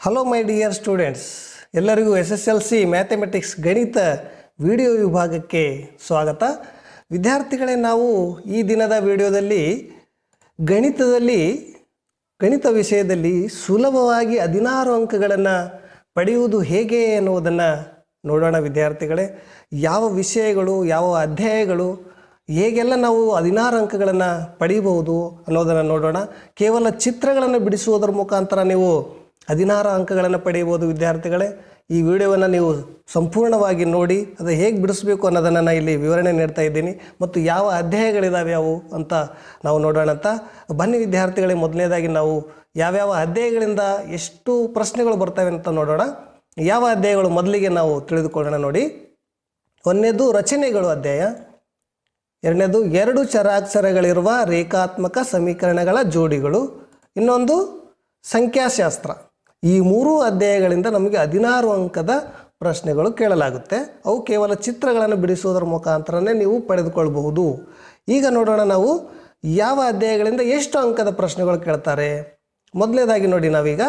hello my dear students ಎಲ್ಲರಿಗೂ S S L C mathematics ಗಣಿತ video ವಿಭಾಗಕ್ಕೆ ಸ್ವಾಗತ ವಿದ್ಯಾರ್ಥಿಗಳೇ ನಾವು ಈ ದಿನದ ವಿಡಿಯೋದಲ್ಲಿ ಗಣಿತದಲ್ಲಿ ಗಣಿತ ವಿಷಯದಲ್ಲಿ ಸುಲಭವಾಗಿ ಹದಿನಾರು ಅಂಕಗಳನ್ನು ಪಡೆಯುವುದು ಹೇಗೆ ಎನ್ನುವುದನ್ನು ನೋಡೋಣ ವಿದ್ಯಾರ್ಥಿಗಳೇ ಯಾವ ವಿಷಯಗಳು ಯಾವ ಅಧ್ಯಾಯಗಳು ಹೇಗೆಲ್ಲ ನಾವು ಹದಿನಾರು ಅಂಕಗಳನ್ನು ಪಡೀಬಹುದು ಅನ್ನೋದನ್ನು ನೋಡೋಣ ಕೇವಲ ಚಿತ್ರಗಳನ್ನು ಬಿಡಿಸುವುದರ ಮುಖಾಂತರ ನೀವು ಹದಿನಾರು ಅಂಕಗಳನ್ನು ಪಡೆಯಬಹುದು ವಿದ್ಯಾರ್ಥಿಗಳೇ ಈ ವಿಡಿಯೋವನ್ನು ನೀವು ಸಂಪೂರ್ಣವಾಗಿ ನೋಡಿ ಅದು ಹೇಗೆ ಬಿಡಿಸಬೇಕು ಅನ್ನೋದನ್ನು ನಾನು ಇಲ್ಲಿ ವಿವರಣೆ ನೀಡ್ತಾ ಇದ್ದೀನಿ ಮತ್ತು ಯಾವ ಅಧ್ಯಾಯಗಳಿದ್ದಾವೆ ಅವು ಅಂತ ನಾವು ನೋಡೋಣ ಅಂತ ಬನ್ನಿ ವಿದ್ಯಾರ್ಥಿಗಳೇ ಮೊದಲನೇದಾಗಿ ನಾವು ಯಾವ್ಯಾವ ಅಧ್ಯಾಯಗಳಿಂದ ಎಷ್ಟು ಪ್ರಶ್ನೆಗಳು ಬರ್ತವೆ ಅಂತ ನೋಡೋಣ ಯಾವ ಅಧ್ಯಾಯಗಳು ಮೊದಲಿಗೆ ನಾವು ತಿಳಿದುಕೊಳ್ಳೋಣ ನೋಡಿ ಒಂದನೇದು ರಚನೆಗಳು ಅಧ್ಯಾಯ ಎರಡನೇದು ಎರಡು ಚರಾಕ್ಷರಗಳಿರುವ ರೇಖಾತ್ಮಕ ಸಮೀಕರಣಗಳ ಜೋಡಿಗಳು ಇನ್ನೊಂದು ಸಂಖ್ಯಾಶಾಸ್ತ್ರ ಈ ಮೂರು ಅಧ್ಯಾಯಗಳಿಂದ ನಮಗೆ ಹದಿನಾರು ಅಂಕದ ಪ್ರಶ್ನೆಗಳು ಕೇಳಲಾಗುತ್ತೆ ಅವು ಕೇವಲ ಚಿತ್ರಗಳನ್ನು ಬಿಡಿಸುವುದರ ಮುಖಾಂತರನೇ ನೀವು ಪಡೆದುಕೊಳ್ಳಬಹುದು ಈಗ ನೋಡೋಣ ನಾವು ಯಾವ ಅಧ್ಯಾಯಗಳಿಂದ ಎಷ್ಟು ಅಂಕದ ಪ್ರಶ್ನೆಗಳು ಕೇಳ್ತಾರೆ ಮೊದಲನೇದಾಗಿ ನೋಡಿ ನಾವೀಗ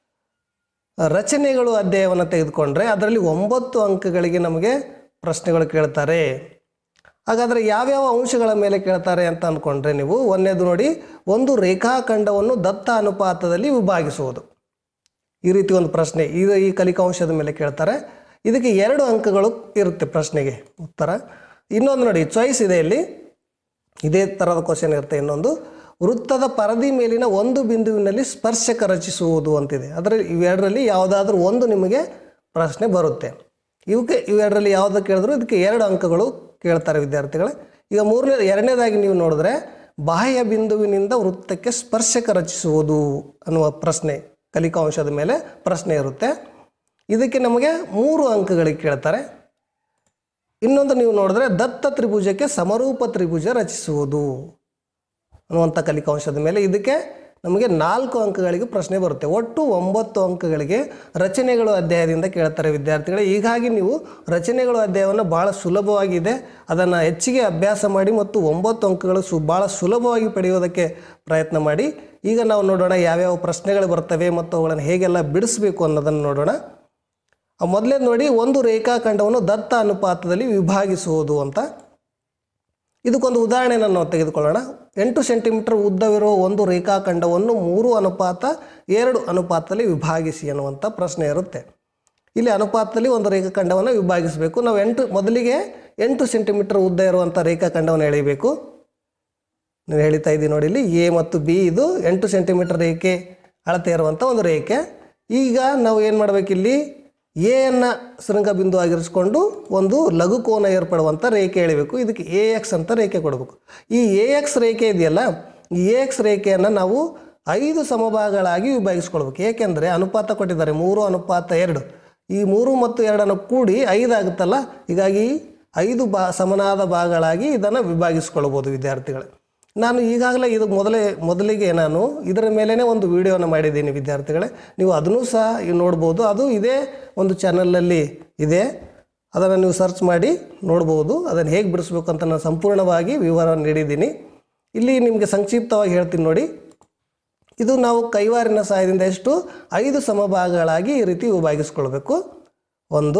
ರಚನೆಗಳು ಅಧ್ಯಾಯವನ್ನು ತೆಗೆದುಕೊಂಡ್ರೆ ಅದರಲ್ಲಿ ಒಂಬತ್ತು ಅಂಕಗಳಿಗೆ ನಮಗೆ ಪ್ರಶ್ನೆಗಳು ಕೇಳ್ತಾರೆ ಹಾಗಾದರೆ ಯಾವ್ಯಾವ ಅಂಶಗಳ ಮೇಲೆ ಕೇಳ್ತಾರೆ ಅಂತ ಅಂದ್ಕೊಂಡ್ರೆ ನೀವು ಒಂದನೇದು ನೋಡಿ ಒಂದು ರೇಖಾಖಂಡವನ್ನು ದತ್ತ ಅನುಪಾತದಲ್ಲಿ ವಿಭಾಗಿಸುವುದು ಈ ರೀತಿ ಒಂದು ಪ್ರಶ್ನೆ ಇದು ಈ ಕಲಿಕಾಂಶದ ಮೇಲೆ ಕೇಳ್ತಾರೆ ಇದಕ್ಕೆ ಎರಡು ಅಂಕಗಳು ಇರುತ್ತೆ ಪ್ರಶ್ನೆಗೆ ಉತ್ತರ ಇನ್ನೊಂದು ನೋಡಿ ಚಾಯ್ಸ್ ಇದೆ ಇಲ್ಲಿ ಇದೇ ಥರದ ಕ್ವಶನ್ ಇರುತ್ತೆ ಇನ್ನೊಂದು ವೃತ್ತದ ಪರದಿ ಮೇಲಿನ ಒಂದು ಬಿಂದುವಿನಲ್ಲಿ ಸ್ಪರ್ಶಕ ರಚಿಸುವುದು ಅಂತಿದೆ ಅದರಲ್ಲಿ ಇವೆರಡರಲ್ಲಿ ಯಾವುದಾದ್ರೂ ಒಂದು ನಿಮಗೆ ಪ್ರಶ್ನೆ ಬರುತ್ತೆ ಇವಕ್ಕೆ ಇವೆರಡರಲ್ಲಿ ಯಾವುದು ಕೇಳಿದ್ರು ಇದಕ್ಕೆ ಎರಡು ಅಂಕಗಳು ಕೇಳ್ತಾರೆ ವಿದ್ಯಾರ್ಥಿಗಳೇ ಈಗ ಮೂರನೇ ಎರಡನೇದಾಗಿ ನೀವು ನೋಡಿದ್ರೆ ಬಾಹ್ಯ ಬಿಂದುವಿನಿಂದ ವೃತ್ತಕ್ಕೆ ಸ್ಪರ್ಶಕ ರಚಿಸುವುದು ಅನ್ನುವ ಪ್ರಶ್ನೆ ಕಲಿಕಾಂಶದ ಮೇಲೆ ಪ್ರಶ್ನೆ ಇರುತ್ತೆ ಇದಕ್ಕೆ ನಮಗೆ ಮೂರು ಅಂಕಗಳಿಗೆ ಕೇಳ್ತಾರೆ ಇನ್ನೊಂದು ನೀವು ನೋಡಿದ್ರೆ ದತ್ತ ತ್ರಿಭುಜಕ್ಕೆ ಸಮರೂಪ ತ್ರಿಭುಜ ರಚಿಸುವುದು ಅನ್ನುವಂಥ ಕಲಿಕಾಂಶದ ಮೇಲೆ ಇದಕ್ಕೆ ನಮಗೆ ನಾಲ್ಕು ಅಂಕಗಳಿಗೆ ಪ್ರಶ್ನೆ ಬರುತ್ತೆ ಒಟ್ಟು ಒಂಬತ್ತು ಅಂಕಗಳಿಗೆ ರಚನೆಗಳು ಅಧ್ಯಾಯದಿಂದ ಕೇಳ್ತಾರೆ ವಿದ್ಯಾರ್ಥಿಗಳೇ ಹೀಗಾಗಿ ನೀವು ರಚನೆಗಳು ಅಧ್ಯಾಯವನ್ನು ಭಾಳ ಸುಲಭವಾಗಿದೆ ಅದನ್ನು ಹೆಚ್ಚಿಗೆ ಅಭ್ಯಾಸ ಮಾಡಿ ಮತ್ತು ಒಂಬತ್ತು ಅಂಕಗಳು ಸು ಭಾಳ ಸುಲಭವಾಗಿ ಪಡೆಯೋದಕ್ಕೆ ಪ್ರಯತ್ನ ಮಾಡಿ ಈಗ ನಾವು ನೋಡೋಣ ಯಾವ್ಯಾವ ಪ್ರಶ್ನೆಗಳು ಬರ್ತವೆ ಮತ್ತು ಅವುಗಳನ್ನು ಹೇಗೆಲ್ಲ ಬಿಡಿಸಬೇಕು ಅನ್ನೋದನ್ನು ನೋಡೋಣ ಮೊದಲೇ ನೋಡಿ ಒಂದು ರೇಖಾಖಂಡವನ್ನು ದತ್ತ ಅನುಪಾತದಲ್ಲಿ ವಿಭಾಗಿಸುವುದು ಅಂತ ಇದಕ್ಕೊಂದು ಉದಾಹರಣೆಯನ್ನು ನಾವು ತೆಗೆದುಕೊಳ್ಳೋಣ ಎಂಟು ಸೆಂಟಿಮೀಟರ್ ಉದ್ದವಿರುವ ಒಂದು ರೇಖಾಖಂಡವನ್ನು ಮೂರು ಅನುಪಾತ ಎರಡು ಅನುಪಾತದಲ್ಲಿ ವಿಭಾಗಿಸಿ ಅನ್ನುವಂಥ ಪ್ರಶ್ನೆ ಇರುತ್ತೆ ಇಲ್ಲಿ ಅನುಪಾತದಲ್ಲಿ ಒಂದು ರೇಖಾಖಂಡವನ್ನು ವಿಭಾಗಿಸಬೇಕು ನಾವು ಎಂಟು ಮೊದಲಿಗೆ ಎಂಟು ಸೆಂಟಿಮೀಟರ್ ಉದ್ದ ಇರುವಂಥ ರೇಖಾಖಂಡವನ್ನು ಎಳೆಯಬೇಕು ನೀವು ಹೇಳ್ತಾ ಇದ್ದೀನಿ ನೋಡಿ ಇಲ್ಲಿ ಎ ಮತ್ತು ಬಿ ಇದು ಎಂಟು ಸೆಂಟಿಮೀಟರ್ ರೇಖೆ ಅಳತೆ ಇರುವಂಥ ಒಂದು ರೇಖೆ ಈಗ ನಾವು ಏನು ಮಾಡಬೇಕಿಲ್ಲಿ ಎಯನ್ನು ಶೃಂಗ ಬಿಂದು ಆಗಿರಿಸ್ಕೊಂಡು ಒಂದು ಲಘು ಕೋನ ಏರ್ಪಡುವಂಥ ರೇಖೆ ಎಳಿಬೇಕು ಇದಕ್ಕೆ ಎ ಎಕ್ಸ್ ಅಂತ ರೇಖೆ ಕೊಡಬೇಕು ಈ ಎ ಎಕ್ಸ್ ರೇಖೆ ಇದೆಯಲ್ಲ ಈ ಎ ಎಕ್ಸ್ ರೇಖೆಯನ್ನು ನಾವು ಐದು ಸಮಭಾಗಗಳಾಗಿ ವಿಭಾಗಿಸ್ಕೊಳ್ಬೇಕು ಏಕೆಂದರೆ ಅನುಪಾತ ಕೊಟ್ಟಿದ್ದಾರೆ ಮೂರು ಅನುಪಾತ ಎರಡು ಈ ಮೂರು ಮತ್ತು ಎರಡನ್ನು ಕೂಡಿ ಐದು ಆಗುತ್ತಲ್ಲ ಹೀಗಾಗಿ ಐದು ಬಾ ಸಮನಾದ ಭಾಗಗಳಾಗಿ ಇದನ್ನು ವಿಭಾಗಿಸ್ಕೊಳ್ಬೋದು ವಿದ್ಯಾರ್ಥಿಗಳು ನಾನು ಈಗಾಗಲೇ ಇದು ಮೊದಲೇ ಮೊದಲಿಗೆ ನಾನು ಇದರ ಮೇಲೇ ಒಂದು ವಿಡಿಯೋನ ಮಾಡಿದ್ದೀನಿ ವಿದ್ಯಾರ್ಥಿಗಳೇ ನೀವು ಅದನ್ನೂ ಸಹ ನೀವು ನೋಡ್ಬೋದು ಅದು ಇದೇ ಒಂದು ಚಾನಲಲ್ಲಿ ಇದೆ ಅದನ್ನು ನೀವು ಸರ್ಚ್ ಮಾಡಿ ನೋಡ್ಬೋದು ಅದನ್ನು ಹೇಗೆ ಬಿಡಿಸ್ಬೇಕು ಅಂತ ನಾನು ಸಂಪೂರ್ಣವಾಗಿ ವಿವರ ನೀಡಿದ್ದೀನಿ ಇಲ್ಲಿ ನಿಮಗೆ ಸಂಕ್ಷಿಪ್ತವಾಗಿ ಹೇಳ್ತೀನಿ ನೋಡಿ ಇದು ನಾವು ಕೈವಾರಿನ ಸಹಾಯದಿಂದ ಎಷ್ಟು ಐದು ಸಮಭಾಗಗಳಾಗಿ ಈ ರೀತಿ ವಿಭಾಗಿಸ್ಕೊಳ್ಬೇಕು ಒಂದು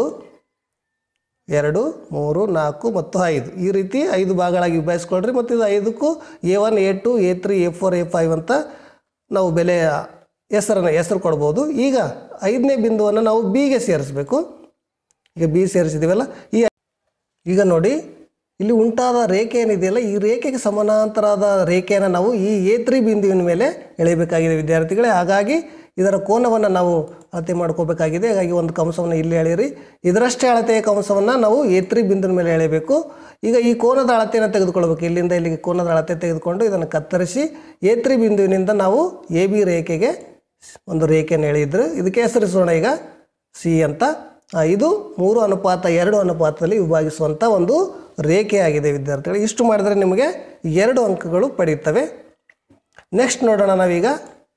ಎರಡು ಮೂರು ನಾಲ್ಕು ಮತ್ತು ಐದು ಈ ರೀತಿ ಐದು ಭಾಗಗಳಾಗಿ ವಿಭಾಗಿಸ್ಕೊಳ್ರಿ ಮತ್ತು ಇದು ಐದಕ್ಕೂ A one A two A three A four A five ಅಂತ ನಾವು ಬೆಲೆಯ ಹೆಸರನ್ನು ಹೆಸರು ಕೊಡ್ಬೋದು ಈಗ ಐದನೇ ಬಿಂದುವನ್ನು ನಾವು ಬಿಗೆ ಸೇರಿಸ್ಬೇಕು ಈಗ ಬಿ ಸೇರಿಸಿದ್ದೀವಲ್ಲ ಈ ಈಗ ನೋಡಿ ಇಲ್ಲಿ ಉಂಟಾದ ರೇಖೆ ಏನಿದೆಯಲ್ಲ ಈ ರೇಖೆಗೆ ಸಮಾನಾಂತರಾದ ರೇಖೆಯನ್ನು ನಾವು ಈ ಎ ತ್ರೀ ಬಿಂದುವಿನ ಮೇಲೆ ಎಳೆಯಬೇಕಾಗಿದೆ ವಿದ್ಯಾರ್ಥಿಗಳೇ ಹಾಗಾಗಿ ಇದರ ಕೋನವನ್ನು ನಾವು ಅಳತೆ ಮಾಡ್ಕೋಬೇಕಾಗಿದೆ ಹಾಗಾಗಿ ಒಂದು ಕಂಸವನ್ನು ಇಲ್ಲಿ ಎಳೆಯಿರಿ ಇದರಷ್ಟೇ ಅಳತೆಯ ಕಂಸವನ್ನು ನಾವು ಎ ತ್ರೀ ಬಿಂದುವಿನ ಮೇಲೆ ಎಳೆಯಬೇಕು ಈಗ ಈ ಕೋನದ ಅಳತೆಯನ್ನು ತೆಗೆದುಕೊಳ್ಬೇಕು ಇಲ್ಲಿಂದ ಇಲ್ಲಿಗೆ ಕೋನದ ಅಳತೆ ತೆಗೆದುಕೊಂಡು ಇದನ್ನು ಕತ್ತರಿಸಿ ಎ ತ್ರೀ ಬಿಂದುವಿನಿಂದ ನಾವು ಎ ಬಿ ರೇಖೆಗೆ ಒಂದು ರೇಖೆಯನ್ನು ಎಳೆಯಿದ್ರು ಇದಕ್ಕೆ ಹೆಸರಿಸೋಣ ಈಗ ಸಿ ಅಂತ ಆ, ಇದು ಮೂರು ಅನುಪಾತ ಎರಡು ಅನುಪಾತದಲ್ಲಿ ವಿಭಾಗಿಸುವಂಥ ಒಂದು ರೇಖೆಯಾಗಿದೆ ವಿದ್ಯಾರ್ಥಿಗಳು ಇಷ್ಟು ಮಾಡಿದರೆ ನಿಮಗೆ ಎರಡು ಅಂಕಗಳು ಪಡೆಯುತ್ತವೆ ನೆಕ್ಸ್ಟ್ ನೋಡೋಣ ನಾವೀಗ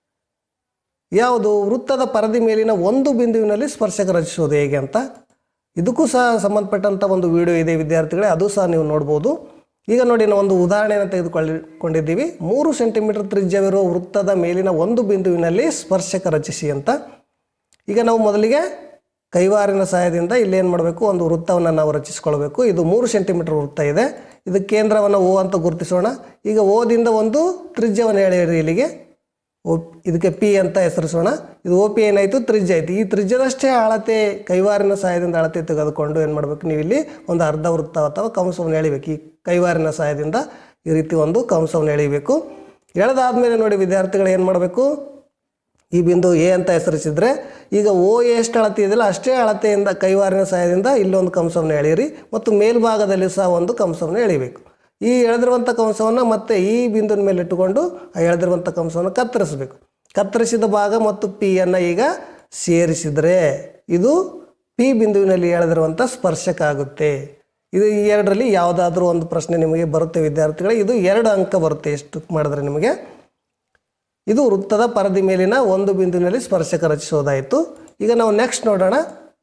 ಯಾವುದು ವೃತ್ತದ ಪರದಿ ಮೇಲಿನ ಒಂದು ಬಿಂದುವಿನಲ್ಲಿ ಸ್ಪರ್ಶಕ ರಚಿಸೋದು ಹೇಗೆ ಅಂತ ಇದಕ್ಕೂ ಸಹ ಸಂಬಂಧಪಟ್ಟಂಥ ಒಂದು ವಿಡಿಯೋ ಇದೆ ವಿದ್ಯಾರ್ಥಿಗಳೇ ಅದು ಸಹ ನೀವು ನೋಡ್ಬೋದು ಈಗ ನೋಡಿ ನಾವು ಒಂದು ಉದಾಹರಣೆಯನ್ನು ತೆಗೆದುಕೊಳ್ಳಿಕೊಂಡಿದ್ದೀವಿ ಮೂರು ಸೆಂಟಿಮೀಟರ್ ತ್ರಿಜ್ಯವಿರುವ ವೃತ್ತದ ಮೇಲಿನ ಒಂದು ಬಿಂದುವಿನಲ್ಲಿ ಸ್ಪರ್ಶಕ ರಚಿಸಿ ಅಂತ ಈಗ ನಾವು ಮೊದಲಿಗೆ ಕೈವಾರಿನ ಸಹಾಯದಿಂದ ಇಲ್ಲೇನು ಮಾಡಬೇಕು ಒಂದು ವೃತ್ತವನ್ನು ನಾವು ರಚಿಸ್ಕೊಳ್ಬೇಕು ಇದು ಮೂರು ಸೆಂಟಿಮೀಟರ್ ವೃತ್ತ ಇದೆ ಇದು ಕೇಂದ್ರವನ್ನು ಓ ಅಂತ ಗುರುತಿಸೋಣ ಈಗ ಓದಿಂದ ಒಂದು ತ್ರಿಜ್ಯವನ್ನು ಎಳೆಯಿರಿ ಇಲ್ಲಿಗೆ ಓ ಇದಕ್ಕೆ ಪಿ ಅಂತ ಹೆಸರಿಸೋಣ ಇದು ಓ ಪಿ ಏನಾಯಿತು ತ್ರಿಜ್ಯ ಆಯಿತು ಈ ತ್ರಿಜ್ಯದಷ್ಟೇ ಅಳತೆ ಕೈವಾರಿನ ಸಹಾಯದಿಂದ ಅಳತೆ ತೆಗೆದುಕೊಂಡು ಏನು ಮಾಡಬೇಕು ನೀವು ಇಲ್ಲಿ ಒಂದು ಅರ್ಧ ವೃತ್ತ ಅಥವಾ ಕಂಸವನ್ನು ಎಳಿಬೇಕು ಈ ಕೈವಾರಿನ ಸಹಾಯದಿಂದ ಈ ರೀತಿ ಒಂದು ಕಂಸವನ್ನು ಎಳಿಬೇಕು ಎಳೆದಾದ್ಮೇಲೆ ನೋಡಿ ವಿದ್ಯಾರ್ಥಿಗಳು ಏನು ಮಾಡಬೇಕು ಈ ಬಿಂದು ಎ ಅಂತ ಹೆಸರಿಸಿದ್ರೆ ಈಗ ಓ ಎ ಎಷ್ಟು ಅಳತೆ ಇದೆಯಲ್ಲ ಅಷ್ಟೇ ಅಳತೆಯಿಂದ ಕೈವಾರಿನ ಸಹಾಯದಿಂದ ಇಲ್ಲೊಂದು ಕಂಸವನ್ನು ಎಳೆಯಿರಿ ಮತ್ತು ಮೇಲ್ಭಾಗದಲ್ಲಿ ಸಹ ಒಂದು ಕಂಸವನ್ನು ಎಳಿಬೇಕು ಈ ಎಳೆದಿರುವಂಥ ಕಂಸವನ್ನು ಮತ್ತೆ ಈ ಬಿಂದುವಿನ ಮೇಲೆ ಇಟ್ಟುಕೊಂಡು ಆ ಎಳೆದಿರುವಂಥ ಕಂಸವನ್ನು ಕತ್ತರಿಸಬೇಕು ಕತ್ತರಿಸಿದ ಭಾಗ ಮತ್ತು ಪಿಯನ್ನು ಈಗ ಸೇರಿಸಿದರೆ ಇದು ಪಿ ಬಿಂದುವಿನಲ್ಲಿ ಎಳೆದಿರುವಂಥ ಸ್ಪರ್ಶಕ ಆಗುತ್ತೆ ಇದು ಈ ಎರಡರಲ್ಲಿ ಯಾವುದಾದ್ರೂ ಒಂದು ಪ್ರಶ್ನೆ ನಿಮಗೆ ಬರುತ್ತೆ ವಿದ್ಯಾರ್ಥಿಗಳೇ ಇದು ಎರಡು ಅಂಕ ಬರುತ್ತೆ ಎಷ್ಟು ಮಾಡಿದ್ರೆ ನಿಮಗೆ ಇದು ವೃತ್ತದ ಪರದಿ ಮೇಲಿನ ಒಂದು ಬಿಂದುವಿನಲ್ಲಿ ಸ್ಪರ್ಶಕ ರಚಿಸೋದಾಯಿತು ಈಗ ನಾವು ನೆಕ್ಸ್ಟ್ ನೋಡೋಣ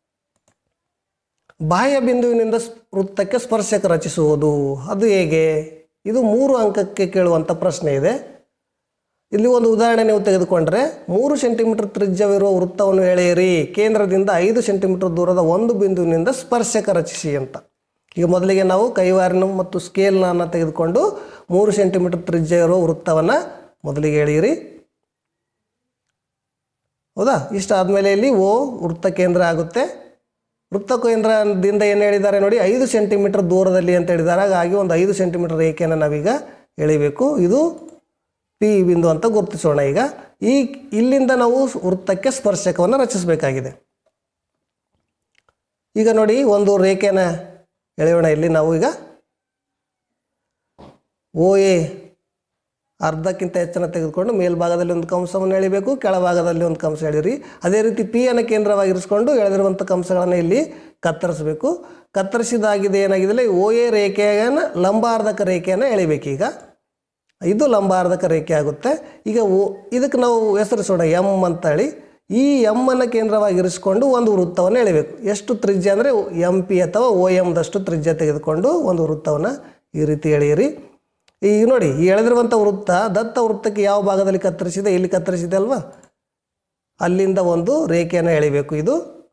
ಬಾಹ್ಯ ಬಿಂದುವಿನಿಂದ ಸ್- ವೃತ್ತಕ್ಕೆ ಸ್ಪರ್ಶಕ ರಚಿಸುವುದು ಅದು ಹೇಗೆ ಇದು ಮೂರು ಅಂಕಕ್ಕೆ ಕೇಳುವಂಥ ಪ್ರಶ್ನೆ ಇದೆ ಇಲ್ಲಿ ಒಂದು ಉದಾಹರಣೆ ನೀವು ತೆಗೆದುಕೊಂಡ್ರೆ ಮೂರು ಸೆಂಟಿಮೀಟರ್ ತ್ರಿಜ್ಯವಿರುವ ವೃತ್ತವನ್ನು ಎಳೆಯಿರಿ ಕೇಂದ್ರದಿಂದ ಐದು ಸೆಂಟಿಮೀಟರ್ ದೂರದ ಒಂದು ಬಿಂದುವಿನಿಂದ ಸ್ಪರ್ಶಕ ರಚಿಸಿ ಅಂತ ಈಗ ಮೊದಲಿಗೆ ನಾವು ಕೈವಾರಿನ ಮತ್ತು ಸ್ಕೇಲ್ನ ತೆಗೆದುಕೊಂಡು ಮೂರು ಸೆಂಟಿಮೀಟರ್ ತ್ರಿಜ್ಯ ಇರುವ ವೃತ್ತವನ್ನು ಮೊದಲಿಗೆ ಎಳೆಯಿರಿ ಹೌದಾ ಇಷ್ಟ ಆದಮೇಲೆ ಇಲ್ಲಿ ಓ ವೃತ್ತ ಕೇಂದ್ರ ಆಗುತ್ತೆ ವೃತ್ತ ಕೇಂದ್ರದಿಂದ ಏನು ಹೇಳಿದ್ದಾರೆ ನೋಡಿ ಐದು ಸೆಂಟಿಮೀಟರ್ ದೂರದಲ್ಲಿ ಅಂತ ಹೇಳಿದ್ದಾರೆ ಹಾಗಾಗಿ ಒಂದು ಐದು ಸೆಂಟಿಮೀಟರ್ ರೇಖೆಯನ್ನು ನಾವೀಗ ಎಳಿಬೇಕು ಇದು ಪಿ ಬಿಂದು ಅಂತ ಗುರುತಿಸೋಣ ಈಗ ಈ ಇಲ್ಲಿಂದ ನಾವು ವೃತ್ತಕ್ಕೆ ಸ್ಪರ್ಶಕವನ್ನು ರಚಿಸಬೇಕಾಗಿದೆ ಈಗ ನೋಡಿ ಒಂದು ರೇಖೆನ ಎಳೆಯೋಣ ಇಲ್ಲಿ ನಾವು ಈಗ ಓ ಎ ಅರ್ಧಕ್ಕಿಂತ ಹೆಚ್ಚನ್ನು ತೆಗೆದುಕೊಂಡು ಮೇಲ್ಭಾಗದಲ್ಲಿ ಒಂದು ಕಂಸವನ್ನು ಎಳಿಬೇಕು ಕೆಳಭಾಗದಲ್ಲಿ ಒಂದು ಕಂಸ ಎಳಿರಿ ಅದೇ ರೀತಿ ಪಿ ಅನ್ನು ಕೇಂದ್ರವಾಗಿರಿಸಿಕೊಂಡು ಎಳೆದಿರುವಂಥ ಕಂಸಗಳನ್ನು ಇಲ್ಲಿ ಕತ್ತರಿಸಬೇಕು ಕತ್ತರಿಸಿದಾಗಿದೆ ಏನಾಗಿದೆ ಓ ಎ ರೇಖೆಯನ್ನು ಲಂಬಾರ್ಧಕ ರೇಖೆಯನ್ನು ಎಳಿಬೇಕೀಗ ಇದು ಲಂಬಾರ್ಧಕ ರೇಖೆ ಆಗುತ್ತೆ ಈಗ ಓ ಇದಕ್ಕೆ ನಾವು ಹೆಸರಿಸೋಣ ಎಮ್ ಅಂತ ಹೇಳಿ ಈ ಎಮ್ ಅನ್ನು ಕೇಂದ್ರವಾಗಿರಿಸಿಕೊಂಡು ಒಂದು ವೃತ್ತವನ್ನು ಎಳಿಬೇಕು ಎಷ್ಟು ತ್ರಿಜ್ಯ ಅಂದರೆ ಎಮ್ ಪಿ ಅಥವಾ ಓ ಎಮ್ದಷ್ಟು ತ್ರಿಜ್ಯ ತೆಗೆದುಕೊಂಡು ಒಂದು ವೃತ್ತವನ್ನು ಈ ರೀತಿ ಎಳೆಯಿರಿ ಈಗ ನೋಡಿ ಈ ಎಳೆದಿರುವಂಥ ವೃತ್ತ ದತ್ತ ವೃತ್ತಕ್ಕೆ ಯಾವ ಭಾಗದಲ್ಲಿ ಕತ್ತರಿಸಿದೆ ಇಲ್ಲಿ ಕತ್ತರಿಸಿದೆ ಅಲ್ವಾ ಅಲ್ಲಿಂದ ಒಂದು ರೇಖೆಯನ್ನು ಎಳಿಬೇಕು ಇದು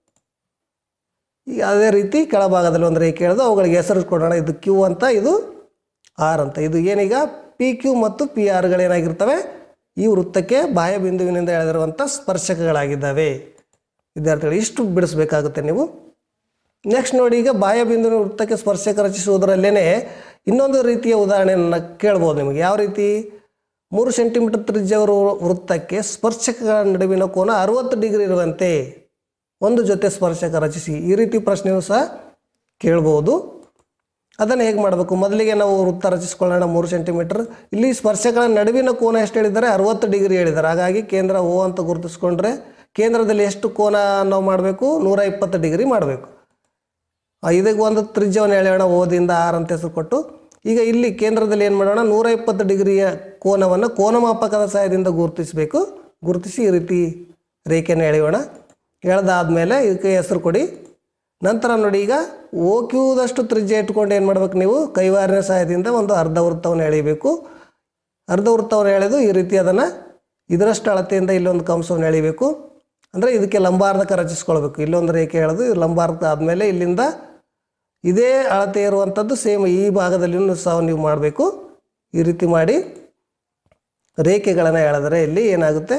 ಈಗ ಅದೇ ರೀತಿ ಕೆಳಭಾಗದಲ್ಲಿ ಒಂದು ರೇಖೆ ಎಳೆದು ಅವುಗಳಿಗೆ ಹೆಸರು ಕೊಡೋಣ ಇದು ಕ್ಯೂ ಅಂತ ಇದು ಆರ್ ಅಂತ ಇದು ಏನೀಗ ಪಿ ಕ್ಯೂ ಮತ್ತು ಪಿ ಆರ್ಗಳೇನಾಗಿರ್ತವೆ ಈ ವೃತ್ತಕ್ಕೆ ಬಾಹ್ಯ ಬಿಂದುವಿನಿಂದ ಎಳೆದಿರುವಂಥ ಸ್ಪರ್ಶಕಗಳಾಗಿದ್ದಾವೆ ವಿದ್ಯಾರ್ಥಿಗಳು ಇಷ್ಟು ಬಿಡಿಸ್ಬೇಕಾಗುತ್ತೆ ನೀವು ನೆಕ್ಸ್ಟ್ ನೋಡಿ ಈಗ ಬಾಹ್ಯ ಬಿಂದುವಿನ ವೃತ್ತಕ್ಕೆ ಸ್ಪರ್ಶಕ ರಚಿಸುವುದರಲ್ಲೇ ಇನ್ನೊಂದು ರೀತಿಯ ಉದಾಹರಣೆಯನ್ನು ಕೇಳ್ಬೋದು ನಿಮಗೆ ಯಾವ ರೀತಿ ಮೂರು ಸೆಂಟಿಮೀಟರ್ ತ್ರಿಜ್ಯವರು ವೃತ್ತಕ್ಕೆ ಸ್ಪರ್ಶಕಗಳ ನಡುವಿನ ಕೋನ ಅರುವತ್ತು ಡಿಗ್ರಿ ಇರುವಂತೆ ಒಂದು ಜೊತೆ ಸ್ಪರ್ಶಕ ರಚಿಸಿ ಈ ರೀತಿ ಪ್ರಶ್ನೆಯೂ ಸಹ ಕೇಳ್ಬೋದು ಅದನ್ನು ಹೇಗೆ ಮಾಡಬೇಕು ಮೊದಲಿಗೆ ನಾವು ವೃತ್ತ ರಚಿಸ್ಕೊಳ್ಳೋಣ ಮೂರು ಸೆಂಟಿಮೀಟರ್ ಇಲ್ಲಿ ಸ್ಪರ್ಶಗಳ ನಡುವಿನ ಕೋನ ಎಷ್ಟು ಹೇಳಿದ್ದಾರೆ ಅರುವತ್ತು ಡಿಗ್ರಿ ಹೇಳಿದ್ದಾರೆ ಹಾಗಾಗಿ ಕೇಂದ್ರ ಓ ಅಂತ ಗುರುತಿಸ್ಕೊಂಡ್ರೆ ಕೇಂದ್ರದಲ್ಲಿ ಎಷ್ಟು ಕೋನ ನಾವು ಮಾಡಬೇಕು ನೂರ ಇಪ್ಪತ್ತು ಡಿಗ್ರಿ ಮಾಡಬೇಕು ಆ, ಇದಕ್ಕೆ ಒಂದು ತ್ರಿಜ್ಯವನ್ನು ಎಳೆಯೋಣ ಓದಿಂದ ಆರ್ ಅಂತ ಹೆಸರು ಕೊಟ್ಟು ಈಗ ಇಲ್ಲಿ ಕೇಂದ್ರದಲ್ಲಿ ಏನು ಮಾಡೋಣ ನೂರ ಇಪ್ಪತ್ತು ಡಿಗ್ರಿಯ ಕೋನವನ್ನು ಕೋನಮಾಪಕದ ಸಹಾಯದಿಂದ ಗುರುತಿಸಬೇಕು ಗುರುತಿಸಿ ಈ ರೀತಿ ರೇಖೆಯನ್ನು ಎಳೆಯೋಣ ಎಳೆದಾದ್ಮೇಲೆ ಇದಕ್ಕೆ ಹೆಸರು ಕೊಡಿ ನಂತರ ನೋಡಿ ಈಗ ಓ ಕ್ಯೂದಷ್ಟು ತ್ರಿಜ್ಯ ಇಟ್ಕೊಂಡು ಏನು ಮಾಡ್ಬೇಕು ನೀವು ಕೈವಾರಿನ ಸಹಾಯದಿಂದ ಒಂದು ಅರ್ಧ ವೃತ್ತವನ್ನು ಎಳಿಬೇಕು ಅರ್ಧ ವೃತ್ತವನ್ನು ಎಳೆದು ಈ ರೀತಿ ಅದನ್ನು ಇದರಷ್ಟು ಅಳತೆಯಿಂದ ಇಲ್ಲೊಂದು ಕಂಸವನ್ನು ಎಳಿಬೇಕು ಅಂದರೆ ಇದಕ್ಕೆ ಲಂಬಾರ್ಧಕ ರಚಿಸ್ಕೊಳ್ಬೇಕು ಇಲ್ಲೊಂದು ರೇಖೆ ಎಳೆದು ಇದು ಲಂಬಾರ್ಧಕ ಆದಮೇಲೆ ಇಲ್ಲಿಂದ ಇದೇ ಅಳತೆ ಇರುವಂಥದ್ದು ಸೇಮ್ ಈ ಭಾಗದಲ್ಲಿಯೂ ಸಹ ನೀವು ಮಾಡಬೇಕು ಈ ರೀತಿ ಮಾಡಿ ರೇಖೆಗಳನ್ನು ಎಳೆದರೆ ಇಲ್ಲಿ ಏನಾಗುತ್ತೆ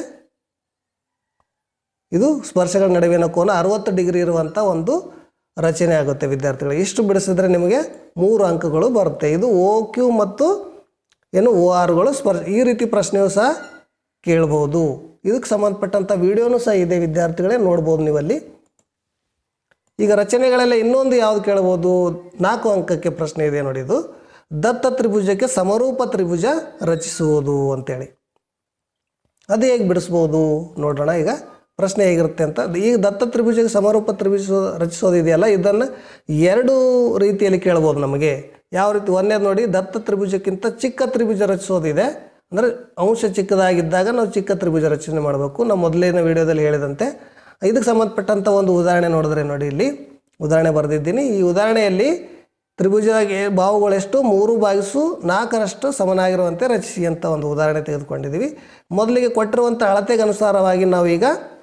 ಇದು ಸ್ಪರ್ಶಗಳ ನಡುವಿನ ಕೋನ ಅರುವತ್ತು ಡಿಗ್ರಿ ಇರುವಂಥ ಒಂದು ರಚನೆ ಆಗುತ್ತೆ ವಿದ್ಯಾರ್ಥಿಗಳು ಇಷ್ಟು ಬಿಡಿಸಿದ್ರೆ ನಿಮಗೆ ಮೂರು ಅಂಕಗಳು ಬರುತ್ತೆ ಇದು ಓ ಕ್ಯೂ ಮತ್ತು ಏನು ಓ ಆರ್ಗಳು ಸ್ಪರ್ಶ ಈ ರೀತಿ ಪ್ರಶ್ನೆಯೂ ಸಹ ಕೇಳ್ಬೋದು ಇದಕ್ಕೆ ಸಂಬಂಧಪಟ್ಟಂಥ ವಿಡಿಯೋನೂ ಸಹ ಇದೆ ವಿದ್ಯಾರ್ಥಿಗಳೇ ನೋಡ್ಬೋದು ನೀವಲ್ಲಿ ಈಗ ರಚನೆಗಳೆಲ್ಲ ಇನ್ನೊಂದು ಯಾವುದು ಕೇಳ್ಬೋದು ನಾಲ್ಕು ಅಂಕಕ್ಕೆ ಪ್ರಶ್ನೆ ಇದೆ ನೋಡಿ ಇದು ದತ್ತ ತ್ರಿಭುಜಕ್ಕೆ ಸಮರೂಪ ತ್ರಿಭುಜ ರಚಿಸುವುದು ಅಂತೇಳಿ ಅದು ಹೇಗೆ ಬಿಡಿಸ್ಬೋದು ನೋಡೋಣ ಈಗ ಪ್ರಶ್ನೆ ಹೇಗಿರುತ್ತೆ ಅಂತ ಈಗ ದತ್ತ ತ್ರಿಭುಜಕ್ಕೆ ಸಮರೂಪ ತ್ರಿಭುಜ ರಚಿಸೋದಿದೆಯಲ್ಲ ಇದನ್ನು ಎರಡು ರೀತಿಯಲ್ಲಿ ಕೇಳ್ಬೋದು ನಮಗೆ ಯಾವ ರೀತಿ ಒಂದೇದು ನೋಡಿ ದತ್ತ ತ್ರಿಭುಜಕ್ಕಿಂತ ಚಿಕ್ಕ ತ್ರಿಭುಜ ರಚಿಸೋದಿದೆ ಅಂದರೆ ಅಂಶ ಚಿಕ್ಕದಾಗಿದ್ದಾಗ ನಾವು ಚಿಕ್ಕ ತ್ರಿಭುಜ ರಚನೆ ಮಾಡಬೇಕು ನಾವು ಮೊದಲಿನ ವಿಡಿಯೋದಲ್ಲಿ ಹೇಳಿದಂತೆ ಇದಕ್ಕೆ ಸಂಬಂಧಪಟ್ಟಂಥ ಒಂದು ಉದಾಹರಣೆ ನೋಡಿದ್ರೆ ನೋಡಿ ಇಲ್ಲಿ ಉದಾಹರಣೆ ಬರೆದಿದ್ದೀನಿ ಈ ಉದಾಹರಣೆಯಲ್ಲಿ ತ್ರಿಭುಜಗೆ ಬಾಹುಗಳೆಷ್ಟು ಮೂರು ಬಾಗಿಸು ನಾಲ್ಕರಷ್ಟು ಸಮನಾಗಿರುವಂತೆ ರಚಿಸಿ ಅಂತ ಒಂದು ಉದಾಹರಣೆ ತೆಗೆದುಕೊಂಡಿದ್ದೀವಿ ಮೊದಲಿಗೆ ಕೊಟ್ಟಿರುವಂಥ ಅಳತೆಗೆ ಅನುಸಾರವಾಗಿ ನಾವೀಗ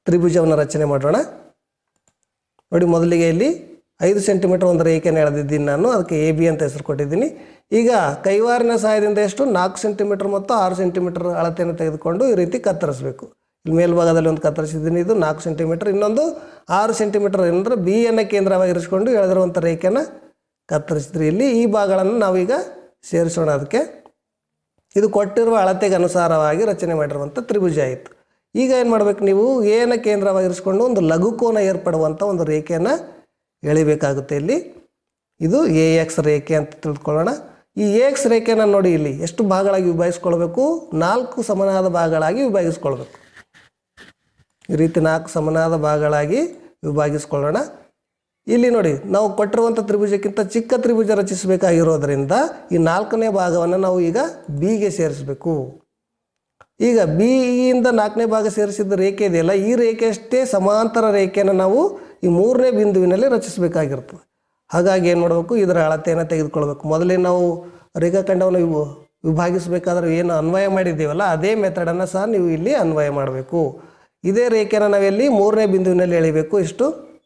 ತ್ರಿಭುಜವನ್ನು ರಚನೆ ಮಾಡೋಣ ನೋಡಿ ಮೊದಲಿಗೆ ಇಲ್ಲಿ ಐದು ಸೆಂಟಿಮೀಟರ್ ಒಂದು ರೇಖೆಯನ್ನು ಎಳೆದಿದ್ದೀನಿ ನಾನು ಅದಕ್ಕೆ ಎ ಬಿ ಅಂತ ಹೆಸರು ಕೊಟ್ಟಿದ್ದೀನಿ ಈಗ ಕೈವಾರಿನ ಸಹಾಯದಿಂದ ಎಷ್ಟು ನಾಲ್ಕು ಸೆಂಟಿಮೀಟರ್ ಮತ್ತು ಆರು ಸೆಂಟಿಮೀಟರ್ ಅಳತೆಯನ್ನು ತೆಗೆದುಕೊಂಡು ಈ ರೀತಿ ಕತ್ತರಿಸಬೇಕು ಇಲ್ಲಿ ಮೇಲ್ಭಾಗದಲ್ಲಿ ಒಂದು ಕತ್ತರಿಸಿದ್ದೀನಿ ಇದು ನಾಲ್ಕು ಸೆಂಟಿಮೀಟರ್ ಇನ್ನೊಂದು ಆರು ಸೆಂಟಿಮೀಟರ್ ಅಂದರೆ ಬಿಯನ್ನು ಕೇಂದ್ರವಾಗಿರಿಸಿಕೊಂಡು ಎಳೆದಿರುವಂಥ ರೇಖೆಯನ್ನು ಕತ್ತರಿಸಿದ್ರಿ ಇಲ್ಲಿ ಈ ಭಾಗಗಳನ್ನು ನಾವೀಗ ಸೇರಿಸೋಣ ಅದಕ್ಕೆ ಇದು ಕೊಟ್ಟಿರುವ ಅಳತೆಗೆ ಅನುಸಾರವಾಗಿ ರಚನೆ ಮಾಡಿರುವಂಥ ತ್ರಿಭುಜ ಆಯಿತು ಈಗ ಏನು ಮಾಡಬೇಕು ನೀವು ಏನ ಕೇಂದ್ರವಾಗಿರಿಸ್ಕೊಂಡು ಒಂದು ಲಘುಕೋನ ಏರ್ಪಡುವಂಥ ಒಂದು ರೇಖೆಯನ್ನು ಎಳಿಬೇಕಾಗುತ್ತೆ ಇಲ್ಲಿ ಇದು ಎ ಎಕ್ಸ್ ರೇಖೆ ಅಂತ ತಿಳ್ಕೊಳ್ಳೋಣ ಈ ಎ ಎಕ್ಸ್ ರೇಖೆನ ನೋಡಿ ಇಲ್ಲಿ ಎಷ್ಟು ಭಾಗಗಳಾಗಿ ವಿಭಾಗಿಸ್ಕೊಳ್ಬೇಕು ನಾಲ್ಕು ಸಮನಾದ ಭಾಗಗಳಾಗಿ ವಿಭಾಗಿಸ್ಕೊಳ್ಬೇಕು ಈ ರೀತಿ ನಾಲ್ಕು ಸಮನಾದ ಭಾಗಗಳಾಗಿ ವಿಭಾಗಿಸ್ಕೊಳ್ಳೋಣ ಇಲ್ಲಿ ನೋಡಿ ನಾವು ಕೊಟ್ಟಿರುವಂಥ ತ್ರಿಭುಜಕ್ಕಿಂತ ಚಿಕ್ಕ ತ್ರಿಭುಜ ರಚಿಸಬೇಕಾಗಿರೋದ್ರಿಂದ ಈ ನಾಲ್ಕನೇ ಭಾಗವನ್ನು ನಾವು ಈಗ ಬಿಗೆ ಸೇರಿಸಬೇಕು ಈಗ ಬಿಯಿಂದ ನಾಲ್ಕನೇ ಭಾಗ ಸೇರಿಸಿದ ರೇಖೆ ಇದೆಯಲ್ಲ ಈ ರೇಖೆ ಅಷ್ಟೇ ಸಮಾಂತರ ರೇಖೆಯನ್ನು ನಾವು ಈ ಮೂರನೇ ಬಿಂದುವಿನಲ್ಲಿ ರಚಿಸಬೇಕಾಗಿರ್ತದೆ ಹಾಗಾಗಿ ಏನು ಮಾಡಬೇಕು ಇದರ ಅಳತೆಯನ್ನು ತೆಗೆದುಕೊಳ್ಬೇಕು ಮೊದಲೇ ನಾವು ರೇಖಾಖಂಡವನ್ನು ವಿಭ- ವಿಭಾಗಿಸಬೇಕಾದ್ರೆ ಏನು ಅನ್ವಯ ಮಾಡಿದ್ದೀವಲ್ಲ ಅದೇ ಮೆಥಡನ್ನು ಸಹ ನೀವು ಇಲ್ಲಿ ಅನ್ವಯ ಮಾಡಬೇಕು ಇದೇ ರೇಖೆಯನ್ನು ನಾವೆಲ್ಲಿ ಮೂರನೇ ಬಿಂದುವಿನಲ್ಲಿ ಎಳಿಬೇಕು ಇಷ್ಟು